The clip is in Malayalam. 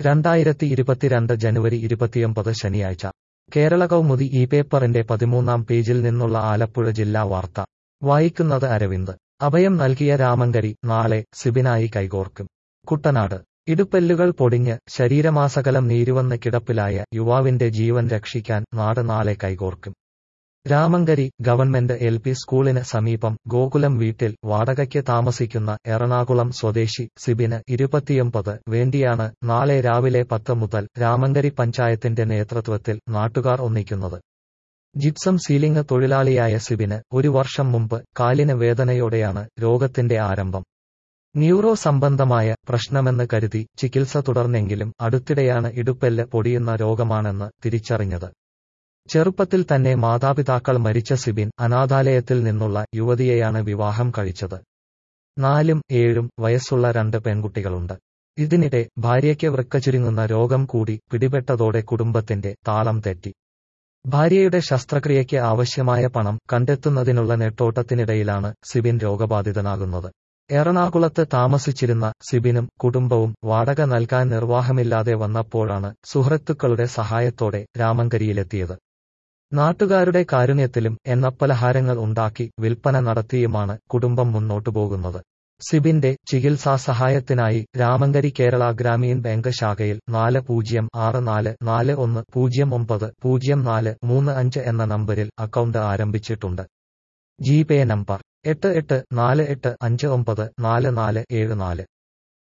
രണ്ടായിരത്തി ഇരുപത്തിരണ്ട് ജനുവരി ഇരുപത്തിയൊമ്പത് ശനിയാഴ്ച കേരള കൗമുദി ഈ പേപ്പറിന്റെ പതിമൂന്നാം പേജിൽ നിന്നുള്ള ആലപ്പുഴ ജില്ലാ വാർത്ത വായിക്കുന്നത് അരവിന്ദ് അഭയം നൽകിയ രാമങ്കരി നാളെ സിബിനായി കൈകോർക്കും കുട്ടനാട് ഇടുപ്പെല്ലുകൾ പൊടിഞ്ഞ് ശരീരമാസകലം നീരുവന്ന് കിടപ്പിലായ യുവാവിന്റെ ജീവൻ രക്ഷിക്കാൻ നാട് നാളെ കൈകോർക്കും രാമങ്കരി ഗവൺമെന്റ് എൽ പി സ്കൂളിന് സമീപം ഗോകുലം വീട്ടിൽ വാടകയ്ക്ക് താമസിക്കുന്ന എറണാകുളം സ്വദേശി സിബിന് ഇരുപത്തിയൊമ്പത് വേണ്ടിയാണ് നാളെ രാവിലെ പത്ത് മുതൽ രാമങ്കരി പഞ്ചായത്തിന്റെ നേതൃത്വത്തിൽ നാട്ടുകാർ ഒന്നിക്കുന്നത് ജിപ്സം സീലിംഗ് തൊഴിലാളിയായ സിബിന് ഒരു വർഷം മുമ്പ് കാലിന് വേദനയോടെയാണ് രോഗത്തിന്റെ ആരംഭം ന്യൂറോ സംബന്ധമായ പ്രശ്നമെന്ന് കരുതി ചികിത്സ തുടർന്നെങ്കിലും അടുത്തിടെയാണ് ഇടുപ്പെല്ല് പൊടിയുന്ന രോഗമാണെന്ന് തിരിച്ചറിഞ്ഞത് ചെറുപ്പത്തിൽ തന്നെ മാതാപിതാക്കൾ മരിച്ച സിബിൻ അനാഥാലയത്തിൽ നിന്നുള്ള യുവതിയെയാണ് വിവാഹം കഴിച്ചത് നാലും ഏഴും വയസ്സുള്ള രണ്ട് പെൺകുട്ടികളുണ്ട് ഇതിനിടെ ഭാര്യയ്ക്ക് വൃക്കചുരുങ്ങുന്ന രോഗം കൂടി പിടിപെട്ടതോടെ കുടുംബത്തിന്റെ താളം തെറ്റി ഭാര്യയുടെ ശസ്ത്രക്രിയയ്ക്ക് ആവശ്യമായ പണം കണ്ടെത്തുന്നതിനുള്ള നെട്ടോട്ടത്തിനിടയിലാണ് സിബിൻ രോഗബാധിതനാകുന്നത് എറണാകുളത്ത് താമസിച്ചിരുന്ന സിബിനും കുടുംബവും വാടക നൽകാൻ നിർവാഹമില്ലാതെ വന്നപ്പോഴാണ് സുഹൃത്തുക്കളുടെ സഹായത്തോടെ രാമങ്കരിയിലെത്തിയത് നാട്ടുകാരുടെ കാരുണ്യത്തിലും എണ്ണപ്പലഹാരങ്ങൾ ഉണ്ടാക്കി വിൽപ്പന നടത്തിയുമാണ് കുടുംബം മുന്നോട്ടു പോകുന്നത് സിബിന്റെ ചികിത്സാ സഹായത്തിനായി രാമങ്കരി കേരള ഗ്രാമീൺ ബാങ്ക് ശാഖയിൽ നാല് പൂജ്യം ആറ് നാല് നാല് ഒന്ന് പൂജ്യം ഒമ്പത് പൂജ്യം നാല് മൂന്ന് അഞ്ച് എന്ന നമ്പരിൽ അക്കൗണ്ട് ആരംഭിച്ചിട്ടുണ്ട് ജി പേ നമ്പർ എട്ട് എട്ട് നാല് എട്ട് അഞ്ച് ഒമ്പത് നാല് നാല് ഏഴ് നാല്